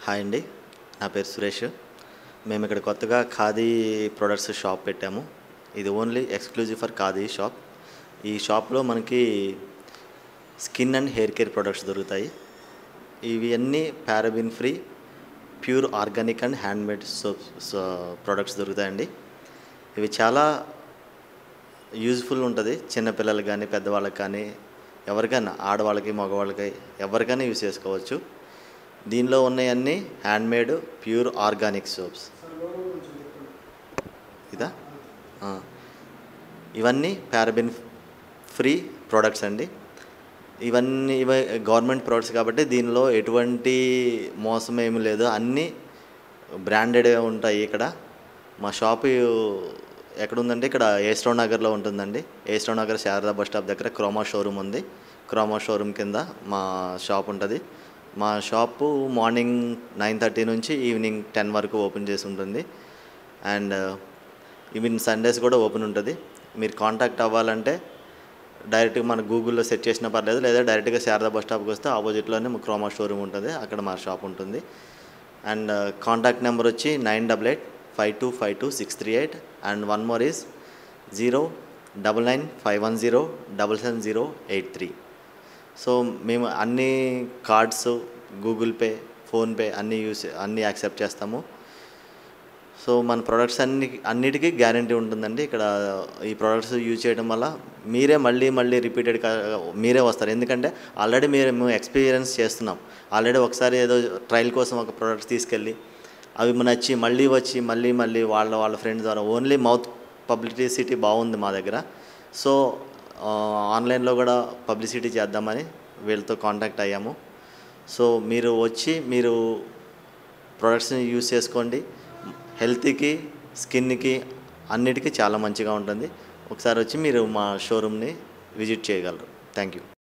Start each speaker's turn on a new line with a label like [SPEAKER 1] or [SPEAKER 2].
[SPEAKER 1] Hi అండి నా పేరు సురేష్ మేము ఇక్కడ కొత్తగా ఖాదీ ప్రొడక్ట్స్ షాప్ పెట్టాము ఇది only exclusive for Khadi shop ఈ షాప్లో మనకి skin and hair care products దొరుకుతాయి ఇవి అన్నీ paraben free pure organic and handmade soap products దొరుకుతాయండి ఇవి చాలా యూజ్ఫుల్ ఉంటుంది చిన్నపిల్లలకి కానీ పెద్దవాళ్ళకి కానీ ఎవరికైనా ఆడవాళ్ళకి మగవాళ్ళకి ఎవరికైనా యూజ్ చేసుకోవచ్చు దీనిలో ఉన్నాయన్నీ హ్యాండ్మేడ్ ప్యూర్ ఆర్గానిక్ సోప్స్ ఇదా ఆ. ఇవన్నీ పారాబిన్ ఫ్రీ ప్రోడక్ట్స్ అండి ఇవన్నీ ఇవ గవర్నమెంట్ ప్రోడక్ట్స్ కాబట్టి దీనిలో ఎటువంటి మోసం ఏమీ లేదు అన్నీ బ్రాండెడ్ ఉంటాయి ఇక్కడ మా షాపు ఎక్కడ ఉందంటే ఇక్కడ ఏస్టో నగర్లో ఉంటుందండి ఏస్టో నగర్ శారదా బస్ స్టాప్ దగ్గర క్రోమా షోరూమ్ ఉంది క్రోమా షోరూమ్ కింద మా షాప్ ఉంటుంది మా షాపు మార్నింగ్ నైన్ థర్టీ నుంచి ఈవినింగ్ టెన్ వరకు ఓపెన్ చేసి ఉంటుంది అండ్ ఈవెన్ సండేస్ కూడా ఓపెన్ ఉంటుంది మీరు కాంటాక్ట్ అవ్వాలంటే డైరెక్ట్గా మన గూగుల్లో సెట్ చేసినా పర్లేదు లేదా డైరెక్ట్గా శారదా బస్ స్టాప్కి వస్తే ఆపోజిట్లోనే మా క్రోమా షోరూమ్ ఉంటుంది అక్కడ మా షాప్ ఉంటుంది అండ్ కాంటాక్ట్ నెంబర్ వచ్చి nine double eight five two five two six three eight and one more is zero double nine five one zero double seven zero eight three so మేము అన్ని cards Google Pay PhonePe అన్నీ use అన్నీ accept చేస్తాము so మన products అన్ని అన్నిటికీ guarantee ఉంటుందండి ఇక్కడ ఈ ప్రొడక్ట్స్ యూజ్ చేయడం వల్ల మీరే మళ్ళీ మళ్ళీ రిపీటెడ్ మీరే వస్తారు ఎందుకంటే ఆల్రెడీ మీరు మేము ఎక్స్పీరియన్స్ చేస్తున్నాం ఆల్రెడీ ఒకసారి ఏదో ట్రయల్ కోసం ఒక ప్రొడక్ట్స్ తీసుకెళ్ళి అవి నచ్చి మళ్ళీ వచ్చి మళ్ళీ మళ్ళీ వాళ్ళ వాళ్ళ ఫ్రెండ్స్ ద్వారా ఓన్లీ మౌత్ పబ్లిసిటీ బాగుంది మా దగ్గర సో ఆన్లైన్లో కూడా పబ్లిసిటీ చేద్దామని వీళ్ళతో కాంటాక్ట్ అయ్యాము సో మీరు వచ్చి మీరు ప్రొడక్ట్స్ని యూస్ చేసుకోండి హెల్త్కి స్కిన్కి అన్నిటికీ చాలా మంచిగా ఉంటుంది ఒకసారి వచ్చి మీరు మా షోరూమ్ని విజిట్ చేయగలరు థ్యాంక్ యూ